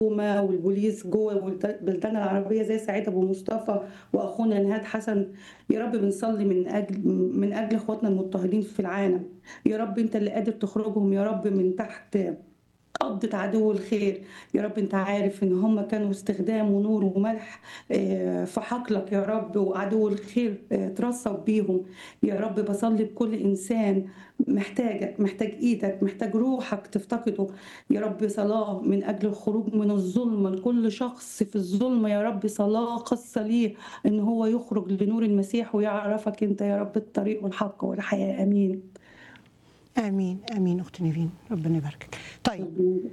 الحكومة والبوليس جوه البلد- البلدان العربية زي سعيد أبو مصطفى وأخونا نهاد حسن يا رب بنصلي من أجل من أجل إخواتنا المضطهدين في العالم يا رب أنت اللي قادر تخرجهم يا رب من تحت قبضة عدو الخير يا رب انت عارف ان هم كانوا استخدام ونور وملح آه، في حقلك يا رب وعدو الخير آه، ترصب بيهم يا رب بصلي بكل انسان محتاجك محتاج ايدك محتاج روحك تفتقده يا رب صلاة من اجل الخروج من الظلمة لكل شخص في الظلمة يا رب صلاة خاصة ليه ان هو يخرج لنور المسيح ويعرفك انت يا رب الطريق والحق والحياة امين امين امين اخت نيفين ربنا يباركك طيب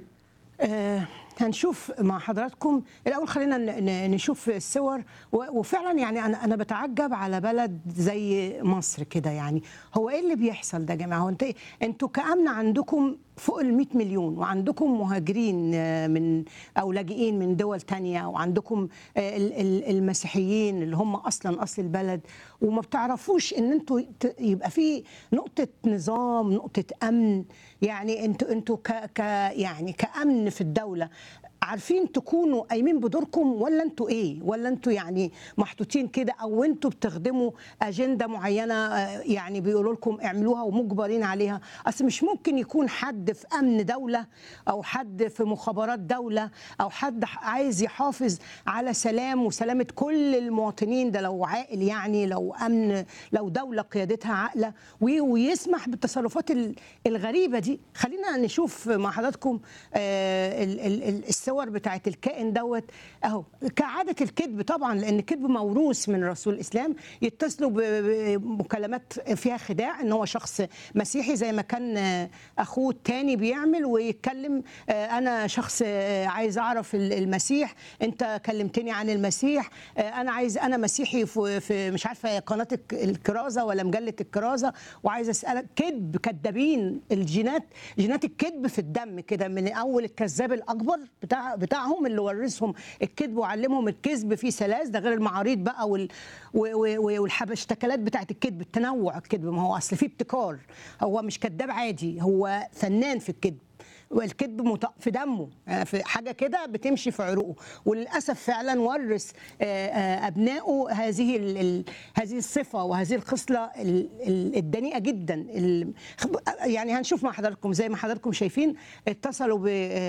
آه هنشوف مع حضراتكم الاول خلينا ن- ن- نشوف الصور و- وفعلا يعني انا انا بتعجب على بلد زي مصر كده يعني هو ايه اللي بيحصل ده يا جماعه هو انت انتوا كامن عندكم فوق ال 100 مليون وعندكم مهاجرين آه، من او لاجئين من دول تانية وعندكم آه، ال- ال- المسيحيين اللي هم اصلا اصل البلد وما بتعرفوش ان انتوا ت- يبقى في نقطه نظام نقطه امن يعني انتوا انتوا ك ك يعني كامن في الدوله عارفين تكونوا قايمين بدوركم ولا انتوا ايه ولا انتوا يعني محطوطين كده او انتوا بتخدموا اجنده معينه آه، يعني بيقولوا لكم اعملوها ومجبرين عليها اصل مش ممكن يكون حد في امن دوله او حد في مخابرات دوله او حد ح- عايز يحافظ على سلام وسلامه كل المواطنين ده لو عاقل يعني لو امن لو دوله قيادتها عاقله وي- ويسمح بالتصرفات ال- الغريبه دي خلينا نشوف مع حضراتكم آه، ال- ال- ال- الصور بتاعت الكائن دوت اهو كعاده الكذب طبعا لان الكذب موروث من رسول الاسلام يتصلوا ب- بمكالمات فيها خداع ان هو شخص مسيحي زي ما كان آه، اخوه التاني بيعمل ويتكلم آه، انا شخص آه، عايز اعرف ال- المسيح انت كلمتني عن المسيح آه، انا عايز انا مسيحي في, في مش عارفه قناه الك- الكرازه ولا مجله الكرازه وعايز اسالك كذب كذابين الجينات جينات الكذب في الدم كده من اول الكذاب الاكبر بتاع بتاعهم اللي ورثهم الكذب وعلمهم الكذب في ثلاث ده غير المعاريض بقى وال و- و- والحبشتكلات بتاعت الكذب التنوع الكذب ما هو اصل فيه ابتكار هو مش كذاب عادي هو فنان في الكذب والكذب مط- في دمه آه، في حاجه كده بتمشي في عروقه وللاسف فعلا ورث آه، آه، ابنائه هذه ال- ال- هذه الصفه وهذه الخصله ال- ال- الدنيئه جدا ال- خب- يعني هنشوف مع حضراتكم زي ما حضراتكم شايفين اتصلوا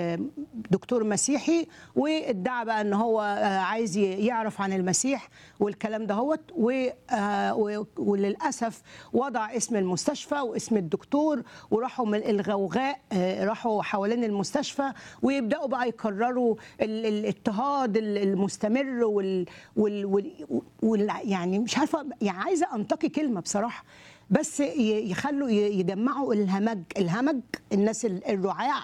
بدكتور مسيحي وادعى بقى ان هو آه، عايز ي- يعرف عن المسيح والكلام دهوت و- آه، و- وللاسف وضع اسم المستشفى واسم الدكتور وراحوا من الغوغاء آه، راحوا حوالين المستشفى ويبداوا بقى يكرروا ال- الاضطهاد ال- المستمر وال, وال, وال, وال يعني مش عارفه يعني عايزه انتقي كلمه بصراحه بس ي- يخلوا ي- يجمعوا الهمج الهمج الناس ال- الرعاع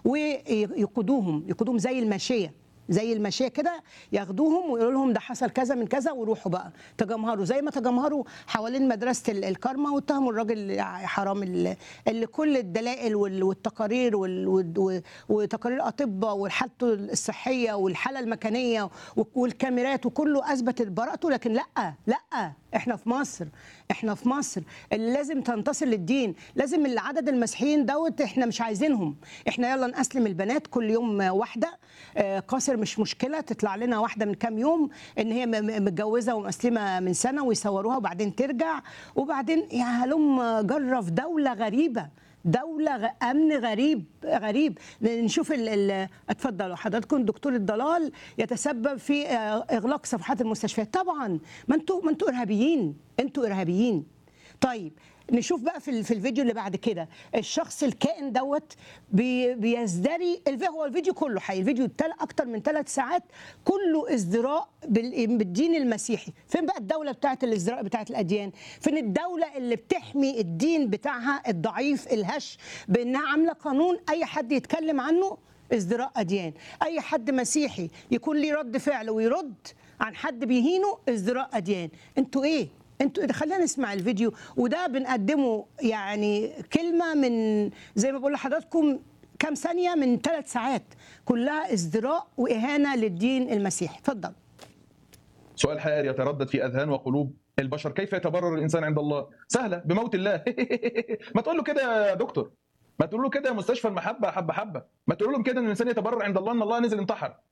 ويقودوهم يقودوهم زي الماشيه زي الماشيه كده ياخدوهم ويقولوا لهم ده حصل كذا من كذا ويروحوا بقى تجمهروا زي ما تجمهروا حوالين مدرسه ال- الكارما واتهموا الراجل حرام ال- اللي كل الدلائل وال- والتقارير وال- وال- وتقارير اطباء وحالته الصحيه والحاله المكانيه والكاميرات وكله اثبت براءته لكن لا لا احنا في مصر احنا في مصر اللي لازم تنتصر للدين لازم العدد المسيحيين دوت احنا مش عايزينهم احنا يلا نسلم البنات كل يوم واحده آه، قاصر مش مشكله تطلع لنا واحده من كام يوم ان هي م- م- متجوزه ومسلمه من سنه ويصوروها وبعدين ترجع وبعدين يا هلم جرة في دوله غريبه دولة غ- أمن غريب غريب نشوف ال ال اتفضلوا حضراتكم دكتور الضلال يتسبب في آه، إغلاق صفحات المستشفيات طبعا ما انتوا ما انتوا إرهابيين انتوا إرهابيين طيب نشوف بقى في ال- في الفيديو اللي بعد كده الشخص الكائن دوت بي بيزدري الفيديو هو الفيديو كله حقيقي الفيديو تل اكتر من ثلاث ساعات كله ازدراء بال- بالدين المسيحي فين بقى الدوله بتاعت الازدراء بتاعت الاديان فين الدوله اللي بتحمي الدين بتاعها الضعيف الهش بانها عامله قانون اي حد يتكلم عنه ازدراء اديان اي حد مسيحي يكون ليه رد فعل ويرد عن حد بيهينه ازدراء اديان انتوا ايه انتوا إيه؟ خلينا نسمع الفيديو وده بنقدمه يعني كلمه من زي ما بقول لحضراتكم كام ثانيه من ثلاث ساعات كلها ازدراء واهانه للدين المسيحي اتفضل سؤال حائر يتردد في اذهان وقلوب البشر كيف يتبرر الانسان عند الله سهله بموت الله ما تقول له كده يا دكتور ما تقولوا له كده يا مستشفى المحبه حبه حبه ما تقولوا لهم كده ان الانسان يتبرع عند الله ان الله نزل انتحر